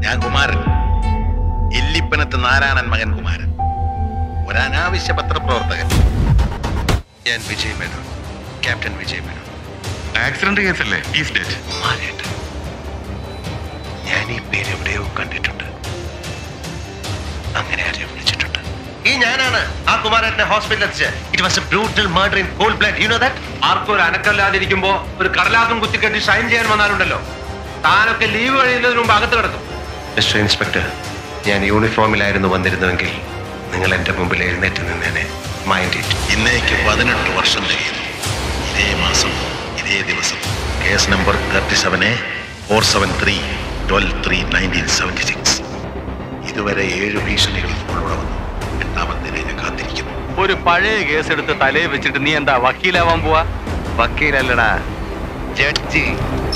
ഞാൻ കുമാരൻ ഇല്ലിപ്പനത്ത് നാരായണൻ മകൻ കുമാരൻ ഒരനാവശ്യ പത്രപ്രവർത്തകൻ ഞാൻ വിജയ് മേനോൻ ക്യാപ്റ്റൻ വിജയ് മേനോൻ ആക്സിഡന്റ് കേസല്ലേ ഈസ് ഡെറ്റ് കുമാരേട്ടൻ ഞാൻ ഈ പേര് എവിടെയോ കണ്ടിട്ടുണ്ട് അങ്ങനെ ആരെയോ വിളിച്ചിട്ടുണ്ട് ഈ ഞാനാണ് ആ കുമാരനെ ഹോസ്പിറ്റലിൽ എത്തിച്ച് it was a brutal murder in cold blood you know that ആർക്കും ഒരു അനക്കല്ലാതിരിക്കുമ്പോ ഒരു കടലാസം കുത്തിക്കെട്ടി ഷൈൻ ചെയ്യാൻ വന്നാലുണ്ടല്ലോ താനൊക്കെ ലീവ് കഴിയുന്നതിന് മുമ്പ് അകത്ത് കിടക്കും മിസ്റ്റർ ഇൻസ്പെക്ടർ ഞാൻ യൂണിഫോമിലായിരുന്നു വന്നിരുന്നുവെങ്കിൽ നിങ്ങൾ എന്റെ മുമ്പിൽ എഴുന്നേറ്റ് നിന്നേനെ മൈൻഡ് ഇറ്റ് ഇന്നേക്ക് പതിനെട്ട് വർഷം തികയുന്നു ഇതേ മാസം ഇതേ ദിവസം case number thirty seven A four seven three twelve three nineteen seventy six ഇതുവരെ ഏഴ് ഭീഷണികൾ ഫോണിലൂടെ വന്നു എട്ടാമത്തേനെ ഞാൻ കാത്തിരിക്കുന്നു ഒരു പഴയ കേസ് എടുത്ത് തലയിൽ വെച്ചിട്ട് നീ എന്താ വക്കീലാവാൻ പോവാ വക്കീലല്ലടാ ജഡ്ജി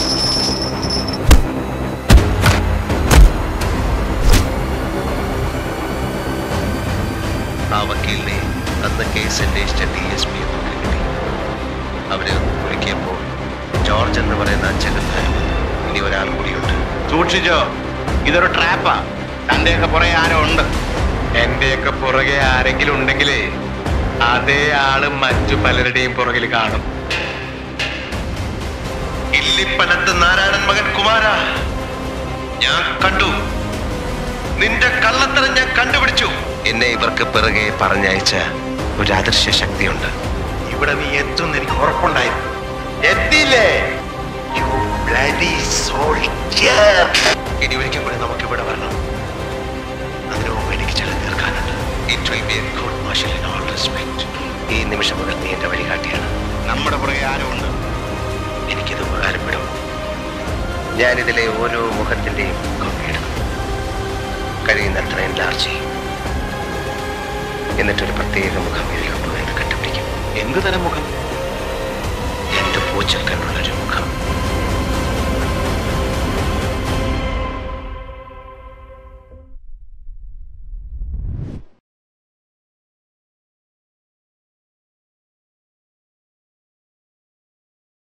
ആ വക്കീലിനെ അന്ന് കേസ് അന്വേഷിച്ച ഡി എസ് പി കിട്ടി അവര് വിളിക്കിയപ്പോൾ ജോർജ് എന്ന് പറയുന്ന അച്ഛനുണ്ടായിരുന്നു ഇനി ഒരാൾ കൂടിയുണ്ട് സൂക്ഷിച്ചോ ഇതൊരു ട്രാപ്പാ തന്റെയൊക്കെ പുറകെ ആരോ ഉണ്ട് എന്റെയൊക്കെ പുറകെ ആരെങ്കിലും ഉണ്ടെങ്കിലേ അതേ ആള് മറ്റു പലരുടെയും പുറകിൽ കാണും ഇല്ലിപ്പനത്ത് നാരായണൻ മകൻ കുമാര ഞാൻ കണ്ടു നിന്റെ കള്ളത്തരം ഞാൻ കണ്ടുപിടിച്ചു എന്നെ ഇവർക്ക് പിറകെ പറഞ്ഞയച്ച ഒരു അദൃശ്യ ശക്തിയുണ്ട് ഇവിടെ നീ എത്തുമെന്ന് എനിക്ക് ഉറപ്പുണ്ടായിരുന്നു എത്തിയില്ലേ You bloody soldier. ഇനി ഒരിക്കൽ കൂടി നമുക്ക് ഇവിടെ വരണം അതിനു മുമ്പ് എനിക്ക് ചില തീർക്കാനുണ്ട് it will be a good marshal in all respect ഈ നിമിഷം മുതൽ നീ എന്റെ വഴികാട്ടിയാണ് നമ്മുടെ പുറകെ ആരും ഉണ്ട് എനിക്കിത് ഉപകാരപ്പെടും ഞാനിതിലെ ഓരോ മുഖത്തിന്റെയും കോപ്പി എടുക്കും കഴിയുന്നത്ര എൻലാർജ് ചെയ്യും എന്നിട്ടൊരു പ്രത്യേക മുഖം ഇതിൽ കൊണ്ടുവന്ന് കണ്ടുപിടിക്കും എന്ത് തരം മുഖം രണ്ട് പൂച്ചൽ കണ്ണുള്ളൊരു മുഖം